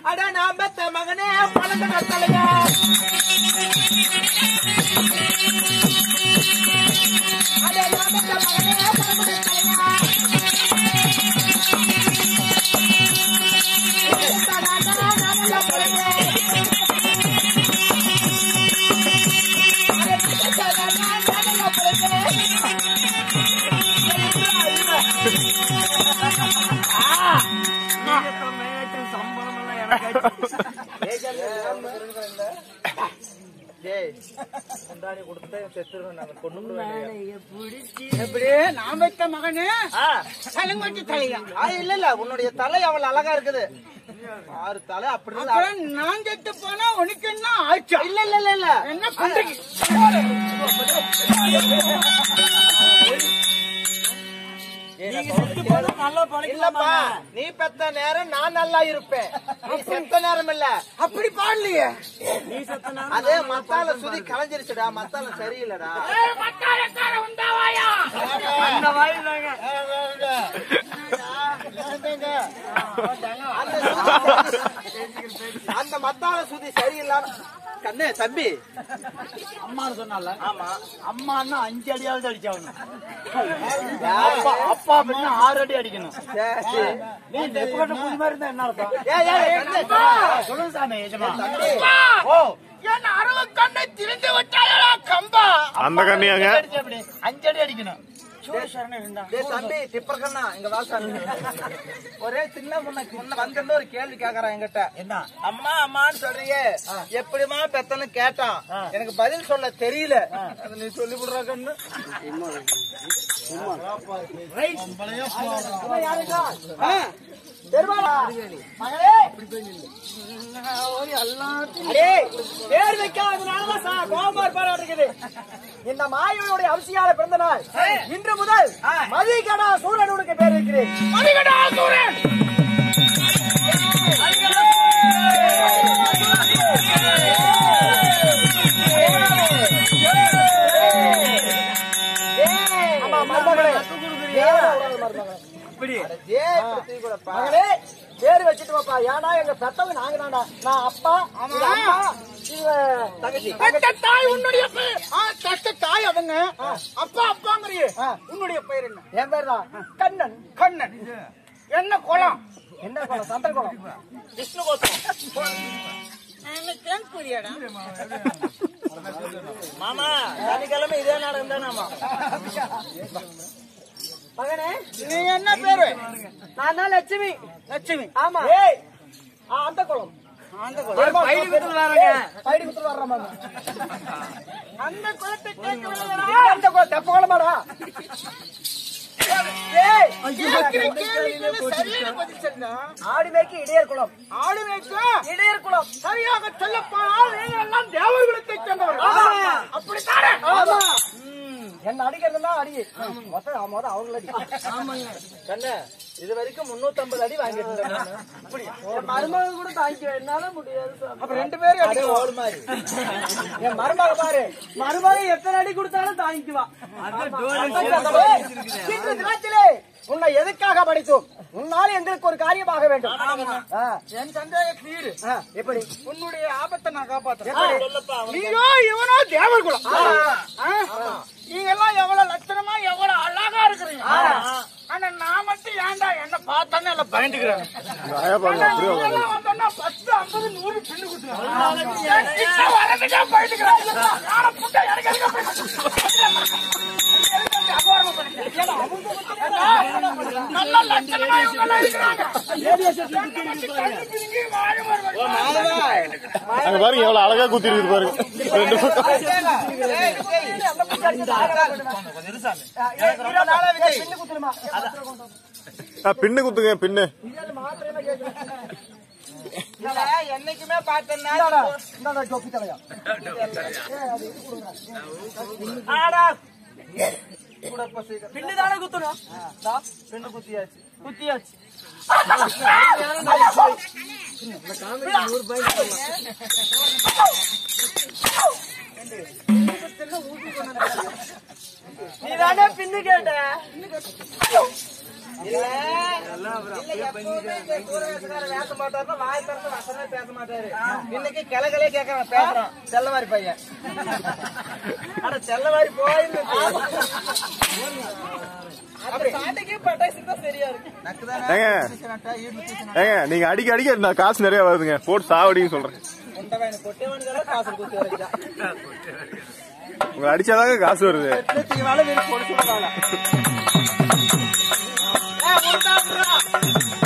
அட நான் பெத்த மகனே பழங்க கத்தலையா அட நான் பெத்த மகனே பழங்க கத்தலையா சம்பளம் எல்லாம் எனக்கு டேய் முந்தானி கொடுத்துட்டு செத்துருவேன் நாங்க பொண்ணு கூட எப்படி நான் வைத்த மகனே சலங்கொட்டி தலையா ஆ, இல்ல இல்ல உன்னுடைய தலை அவ்வளவு அழகா இருக்குது ஆறு தலை அப்படி இருந்து அப்புறம் நான் செத்து போனா உனக்கு என்ன ஆச்சா இல்ல இல்ல இல்ல இல்ல என்ன பண்றீங்க இல்லப்பா நீ பெத்த நேரம் நான் நல்லா இருப்பேன் நீ செத்த நேரம் இல்ல அப்படி பாடலையே அதே மத்தால சுதி கலைஞ்சிருச்சுடா மத்தால சரியில்லடா அந்த வாய் தாங்க அந்த சுதி- அந்த மத்தால சுதி சரியில்லாம கண்ணே தம்பி அம்மான்னு சொன்னால ஆமா அம்மான்னா அஞ்சு அடியாவது அடிச்சாகணும் அப்பா அப்பா அப்படின்னா ஆறு அடி அடிக்கணும் சரி. நீ தெப்பக்கட்ட புலி மாதிரி இருந்தா என்ன அர்த்தம் ஏய், ஏய், கண்ணே, சொல்லுங்க சாமி எஜமா தம்பி. ஓ என் அருவ கண்ணை திரிந்து விட்டாயடா கம்பா அந்த கண்ணியாங்க அடிச்சு அப்படி அஞ்சு அடி அடிக்கணும் சூடு சரணம் இருந்தா டேய் தம்பி டிப்பர் கண்ணா இங்க வா சாமி ஒரே சின்ன முன்ன முன்ன வந்திருந்து ஒரு கேள்வி கேக்குறான் என்கிட்ட என்ன அம்மா அம்மான்னு சொல்றீங்க எப்படிமா பெத்தன்னு கேட்டான் எனக்கு பதில் சொல்ல தெரியல அதை நீ சொல்லி விடுற கண்ணு ஆ, தெருவாளா? மகளே அடே, பேர் வைக்காததுனாலதான் சா- கோபமா இருப்பாரா இருக்குது. இந்த மாயவனுடைய அவசியால பிறந்த நாள் இன்று முதல் மதிகடா சூரன் உனக்கு பேர் இருக்கிறேன் மதிகடா சூரன் ஆமா, மருமகளே. தேவரா உறவு மருமகளே. அட, ஏய், இப்படி தூக்கி கொடுப்பா. மகளே, பேர் வச்சுட்டு வாப்பா. ஏன்னா எங்க பெத்தவங்க நாங்க தான்டா. நான் அப்பா, இது அம்மா, இவ தங்கச்சி. பெத்த தாய் உன்னுடைய பெயர் ஆ, பெத்த தாய் அவங்க அப்பா அப்பாங்கறியே உன்னுடைய பெயர் என்ன என் பேர் தான் கண்ணன் கண்ணன் என்ன குளம் என்ன குளம் சந்திர குளம் விஷ்ணு கோத்திரம் எனக்கு ஏன் புரியடா மாமா சனிக்கிழமை இதே நாடகம் தானாமா மகனே நீ என்ன பேரு நான் தான் லட்சுமி லட்சுமி ஆமா ஏய் ஆ, அந்த குளம் அந்த குளம் பைடி குத்துல வராங்க பைடி குத்துல வர்ற மாமா அந்த குளத்தை கேட்கவில்லை இல்ல, அந்த குளம் தெப்ப குளமாடா ஏய் கேட்கிற கேள்விக்கு சரியான பதில் சொன்னா ஆடி மேய்க்கு இடையர் குளம் ஆடு மேய்க்க இடையர் குளம் சரியாக சொல்ல போனால் நீங்கள் எல்லாம் தேவகுலத்தை சேர்ந்தவர்கள் ஆமா. அப்படித்தானே ஆமா என்ன அடிக்கிறதுனா அடி மொத்தம் மொதல் அவங்கள அடி கண்ணு இது வரைக்கும் முன்னூத்தி ஐம்பது அடி வாங்கிட்டு மருமக கூட தாங்கிக்க என்னால முடியாது அப்ப ரெண்டு பேரும் அடி ஓடு மாதிரி என் மருமக பாரு மருமக எத்தனை அடி கொடுத்தாலும் தாங்கிக்குவா இன்று தினத்திலே உன்னை எதுக்காக படித்தோம் உன்னால் எங்களுக்கு ஒரு காரியமாக வேண்டும் ஆ, என் சந்தேக தீரு ஆ, எப்படி உன்னுடைய ஆபத்தை நான் காப்பாத்துறேன் எப்படி? நீயோ இவனோ தேவகுலம் ஆ. நீங்க எல்லாம் எவ்வளவு லட்சணமா எவ்வளவு அழகா இருக்கிறீங்க ஆனா நான் மட்டும் ஏன்டா என்ன பார்த்தானே எல்லாம் பயந்துக்கிறேன் ஆனா நீங்க எல்லாம் வந்தோன்னா பத்து ஐம்பது நூறு பின்னு குத்துறாங்க என் கிட்ட வரதுக்கே பயந்துக்கிறேன் யாரை புட்டை எனக்கு எதுக்கு அப்படி? நல்ல லட்சணமா இவங்க எல்லாம் இருக்கிறாங்க. கண்ணு மட்டும் கண்ணு பிதுங்கி வாழ வருவாங்க. அங்க பாருங்க எவ்வளவு அழகா குத்தி இருக்குது பாருங்க ரெண்டு பக்கம் இருபது நாளா விஜய். பின்னு குத்துருமா? ஆ, பின்னு குத்துங்க பின்னு இல்ல, என்னைக்குமே பார்த்தேன்னா இந்தாடா, டொப்பி தலையா. ஆடா கூட இப்ப சீக்கிரம். பின்னுதானே குத்தணும் தா, பின்னு குத்தியாச்சு குத்தியாச்சு நீ தானே பின்னு கேட்ட இல்ல இல்ல எப்பவுமே இந்த சூரவேசக்காரர் வேஷம் போட்டாருன்னா வாய் திறந்து வசனமே பேச மாட்டாரு இன்னைக்கு கிளகலே கேக்குறான் பேசுறான் செல்லவாரி பையன் அட செல்லவாரி போயின்னு அப்படி காட்டுக்கே பட்டாசு தான் சரியா இருக்கு ஏங்க ஏங்க நீங்க அடிக்க அடிக்க நான் காசு நிறைய வருதுங்க போட்டு சாவடின்னு சொல்றேன் கொண்டவன் கொட்டவனுக்கு காசு கொடுத்து வரைக்கும் உங்களை அடிச்சாதாங்க காசு வருது வேலை போட்டு சொல்லுவாங்க